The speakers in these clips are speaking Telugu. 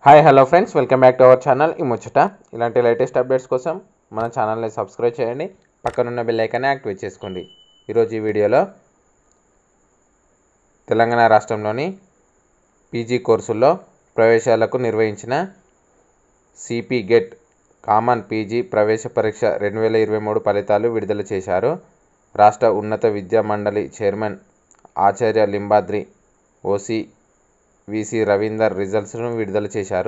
hi hello friends welcome back to our channel ఈ ముచ్చట ఇలాంటి లేటెస్ట్ అప్డేట్స్ కోసం మన ఛానల్ని సబ్స్క్రైబ్ చేయండి పక్కనున్న బెల్ ఐకాన్ని యాక్టివేట్ చేసుకోండి ఈరోజు ఈ వీడియోలో తెలంగాణ రాష్ట్రంలోని పీజీ కోర్సుల్లో ప్రవేశాలకు నిర్వహించిన సిపి గెట్ కామన్ పీజీ ప్రవేశ పరీక్ష రెండు వేల ఇరవై మూడు ఫలితాలు విడుదల చేశారు రాష్ట్ర ఉన్నత విద్యా మండలి చైర్మన్ ఆచార్య లింబాద్రి ఓసీ విసి రవీందర్ రిజల్ట్స్ను విడుదల చేశారు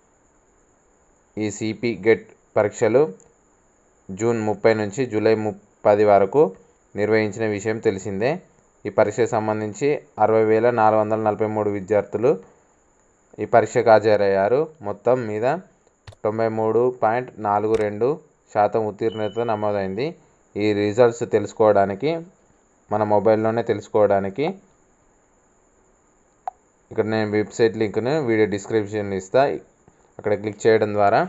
ఈ సిపి గెట్ పరీక్షలు జూన్ ముప్పై నుంచి జూలై ముప్పది వరకు నిర్వహించిన విషయం తెలిసిందే ఈ పరీక్షకు సంబంధించి అరవై వేల నాలుగు వందల నలభై మూడు విద్యార్థులు ఈ పరీక్షకు హాజరయ్యారు మొత్తం మీద తొంభై మూడు పాయింట్ నాలుగు రెండు శాతం ఉత్తీర్ణత నమోదైంది ఈ రిజల్ట్స్ తెలుసుకోవడానికి మన మొబైల్లోనే తెలుసుకోవడానికి ఇక్కడ నేను వెబ్సైట్ లింక్ను వీడియో డిస్క్రిప్షన్ ఇస్తా అక్కడ క్లిక్ చేయడం ద్వారా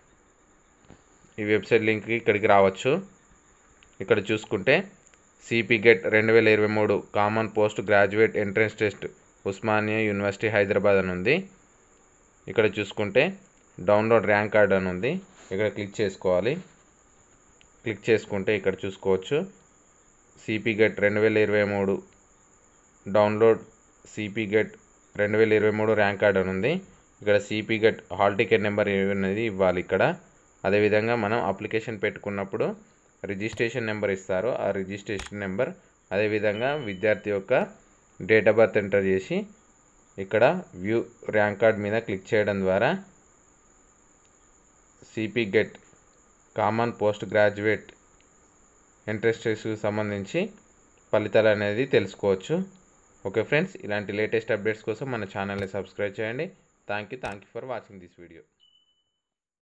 ఈ వెబ్సైట్ లింక్కి ఇక్కడికి రావచ్చు ఇక్కడ చూసుకుంటే సిపి గెట్ రెండు వేల ఇరవై మూడు common post graduate entrance test Osmania university Hyderabad అని ఉంది ఇక్కడ చూసుకుంటే డౌన్లోడ్ ర్యాంక్ కార్డ్ అని ఉంది ఇక్కడ క్లిక్ చేసుకోవాలి క్లిక్ చేసుకుంటే ఇక్కడ చూసుకోవచ్చు సిపి గెట్ రెండు వేల ఇరవై మూడు డౌన్లోడ్ సిపి గెట్ రెండు వేల ఇరవై మూడు ర్యాంక్ కార్డ్ అని ఉంది ఇక్కడ CP get hall ticket number అనేది ఇవ్వాలి ఇక్కడ అదేవిధంగా మనం అప్లికేషన్ పెట్టుకున్నప్పుడు రిజిస్ట్రేషన్ నెంబర్ ఇస్తారు ఆ రిజిస్ట్రేషన్ నెంబర్ అదేవిధంగా విద్యార్థి యొక్క డేట్ ఆఫ్ బర్త్ ఎంటర్ చేసి ఇక్కడ వ్యూ ర్యాంక్ కార్డ్ మీద క్లిక్ చేయడం ద్వారా CP get common post graduate entrance టెస్ట్కి సంబంధించి ఫలితాలు అనేది తెలుసుకోవచ్చు ఓకే ఫ్రెండ్స్ ఇలాంటి లేటెస్ట్ అప్డేట్స్ కోసం మన ఛానల్ని సబ్స్క్రైబ్ చేయండి thank you thank you for watching this video